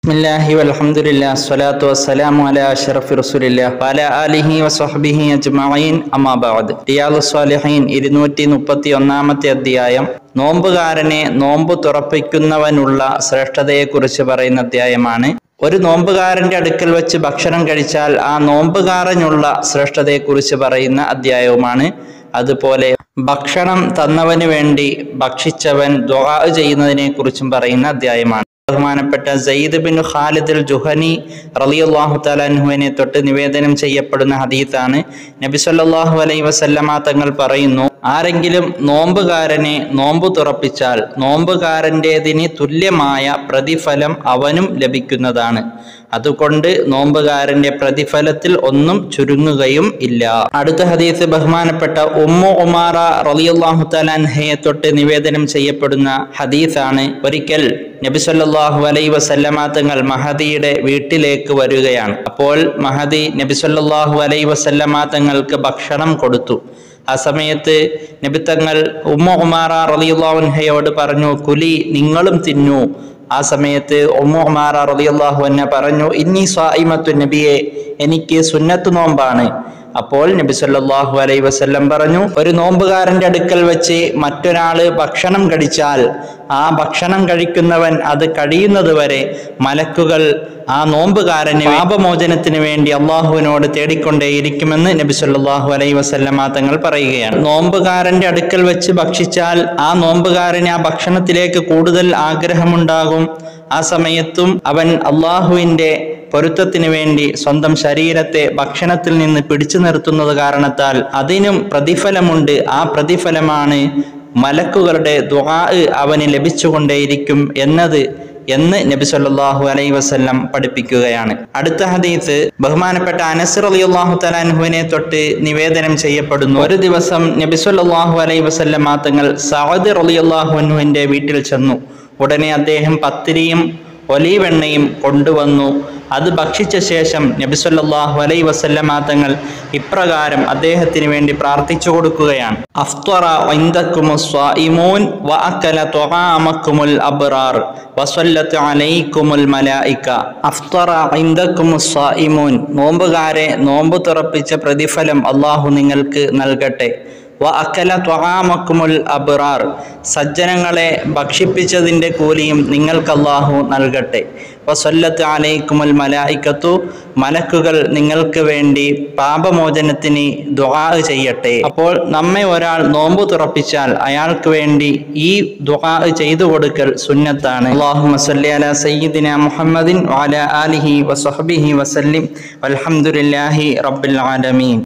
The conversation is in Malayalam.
ബിസ്മില്ലാഹി വൽഹംദുലില്ലാ സ്വലാത്തു വസ്സലാമു അലാ അഷ്റഫി റസൂലില്ലാ വഅലാ ആലിഹി വസ്വഹ്ബിഹി അജ്മഈൻ അമ്മാ ബഅദ് റിയാദുസ് സ്വാലിഹീൻ ഇരുന്നൂറ്റി മുപ്പത്തി ഒന്നാമത്തെ അധ്യായം നോമ്പുകാരനെ നോമ്പ് തുറപ്പിക്കുന്നവനുള്ള ശ്രേഷ്ഠതയെക്കുറിച്ച് പറയുന്ന അധ്യായമാണ് ഒരു നോമ്പുകാരന്റെ അടുക്കൽ വെച്ച് ഭക്ഷണം കഴിച്ചാൽ ആ നോമ്പുകാരനുള്ള ശ്രേഷ്ഠതയെക്കുറിച്ച് പറയുന്ന അധ്യായവുമാണ് അതുപോലെ ഭക്ഷണം തന്നവന് വേണ്ടി ഭക്ഷിച്ചവൻ ദുആ ചെയ്യുന്നതിനെ കുറിച്ചും പറയുന്ന അധ്യായമാണ് ബഹുമാനപ്പെട്ട Sayyid bin Khalid al Juhani റളിയല്ലാഹു തലാൻഹുവിനെ തൊട്ട് നിവേദനം ചെയ്യപ്പെടുന്ന ഹദീത്താണ് നബി സല്ലല്ലാഹു അലൈഹി വസല്ലമ തങ്ങൾ പറയുന്നു ആരെങ്കിലും നോമ്പുകാരനെ നോമ്പ് തുറപ്പിച്ചാൽ നോമ്പുകാരൻ്റെതിന് തുല്യമായ പ്രതിഫലം അവനും ലഭിക്കുന്നതാണ് അതുകൊണ്ട് നോമ്പുകാരന്റെ പ്രതിഫലത്തിൽ ഒന്നും ചുരുങ്ങുകയും ഇല്ല അടുത്ത ഹദീസ് ബഹുമാനപ്പെട്ട ഉമ്മു ഉമാറ റളിയല്ലാഹു തലാൻഹയെ തൊട്ട് നിവേദനം ചെയ്യപ്പെടുന്ന ഹദീസാണ് ഒരിക്കൽ നബി സല്ലല്ലാഹു അലൈഹി വസല്ലമ തങ്ങൾ മഹദിയുടെ വീട്ടിലേക്ക് വരികയാണ് അപ്പോൾ മഹദി നബി സല്ലല്ലാഹു അലൈഹി വസല്ലമ തങ്ങൾക്ക് ഭക്ഷണം കൊടുത്തു ആ സമയത്ത് നബി തങ്ങൾ ഉമ്മ ഉമാറ റളിയല്ലാഹുൻഹയോട് പറഞ്ഞു കുലി നിങ്ങളും തിന്നു ആ സമയത്ത് ഉമ്മ ഉമാറ റളിയല്ലാഹു അൻഹ പറഞ്ഞു ഇന്നി സ്വായിമത്തു നബിയെ എനിക്ക് സുന്നത്ത് നോമ്പാണ് അപ്പോൾ നബി സല്ലല്ലാഹു അലൈഹി വസല്ലം പറഞ്ഞു ഒരു നോമ്പുകാരന്റെ അടുക്കൽ വെച്ച് മറ്റൊരാള് ഭക്ഷണം കഴിച്ചാൽ ആ ഭക്ഷണം കഴിക്കുന്നവൻ അത് കഴിയുന്നത് വരെ മലക്കുകൾ ആ നോമ്പുകാരന് പാപമോചനത്തിന് വേണ്ടി അള്ളാഹുവിനോട് തേടിക്കൊണ്ടേയിരിക്കുമെന്ന് നബി സല്ലല്ലാഹു അലൈഹി വസല്ലമ തങ്ങൾ പറയുകയാണ് നോമ്പുകാരന്റെ അടുക്കൽ വെച്ച് ഭക്ഷിച്ചാൽ ആ നോമ്പുകാരന് ആ ഭക്ഷണത്തിലേക്ക് കൂടുതൽ ആഗ്രഹമുണ്ടാകും ആ സമയത്തും അവൻ അള്ളാഹുവിന്റെ പൊരുത്തത്തിന് വേണ്ടി സ്വന്തം ശരീരത്തെ ഭക്ഷണത്തിൽ നിന്ന് പിടിച്ചു നിർത്തുന്നത് കാരണത്താൽ അതിനും പ്രതിഫലമുണ്ട് ആ പ്രതിഫലമാണ് മലക്കുകളുടെ ദുആ അവന് ലഭിച്ചുകൊണ്ടേയിരിക്കും എന്നത് എന്ന് നബി സല്ലല്ലാഹു അലൈഹി വസല്ലം പഠിപ്പിക്കുകയാണ് അടുത്ത ഹദീസ് ബഹുമാനപ്പെട്ട അനസ് റളിയല്ലാഹു തആലാഹുവിനെ തൊട്ട് നിവേദനം ചെയ്യപ്പെടുന്നു ഒരു ദിവസം നബി സല്ലല്ലാഹു അലൈഹി വസല്ലം തങ്ങൾ സഅദ് റളിയല്ലാഹു അൻഹുവിന്റെ വീട്ടിൽ ചെന്നു ഉടനെ അദ്ദേഹം പത്തിരിയും ഒലീവെണ്ണയും കൊണ്ടുവന്നു അത് ഭക്ഷിച്ച ശേഷം നബി സല്ലല്ലാഹു അലൈഹി വസല്ലമ തങ്ങൾ ഇപ്രകാരം അദ്ദേഹത്തിന് വേണ്ടി പ്രാർത്ഥിച്ചു കൊടുക്കുകയാണ് അഫ്ത്വറ ഇൻദക്കുമുസ് സ്വായിമൂൻ വഅക്കല തുആമക്കുമുൽ അബ്റാർ വസല്ലത്ത് അലൈക്കുമുൽ മലായിക അഫ്ത്വറ ഇൻദക്കുമുസ് സ്വായിമൂൻ നോമ്പുകാരെ നോമ്പ് തുറപ്പിച്ച പ്രതിഫലം അള്ളാഹു നിങ്ങൾക്ക് നൽകട്ടെ വ അക്കല ത്വഹാമക്കുമുൽ അബ്റാർ സജ്ജനങ്ങളെ ഭക്ഷിപ്പിച്ചതിൻ്റെ കൂലിയും നിങ്ങൾക്ക് അള്ളാഹു നൽകട്ടെ വസല്ലത്ത് അലൈക്കുമുൽ മലായിക്കത്തു മലക്കുകൾ നിങ്ങൾക്ക് വേണ്ടി പാപമോചനത്തിന് ദുആ ചെയ്യട്ടെ അപ്പോൾ നമ്മെ ഒരാൾ നോമ്പ് തുറപ്പിച്ചാൽ അയാൾക്ക് വേണ്ടി ഈ ദുആ ചെയ്തു കൊടുക്കൽ സുന്നത്താണ് അള്ളാഹു സല്ലി അല സയ്യിദിന മുഹമ്മദിൻ വഅല ആലിഹി വസഹബിഹി വസല്ലിം വൽഹംദുലില്ലാഹി റബ്ബിൽ ആലമീൻ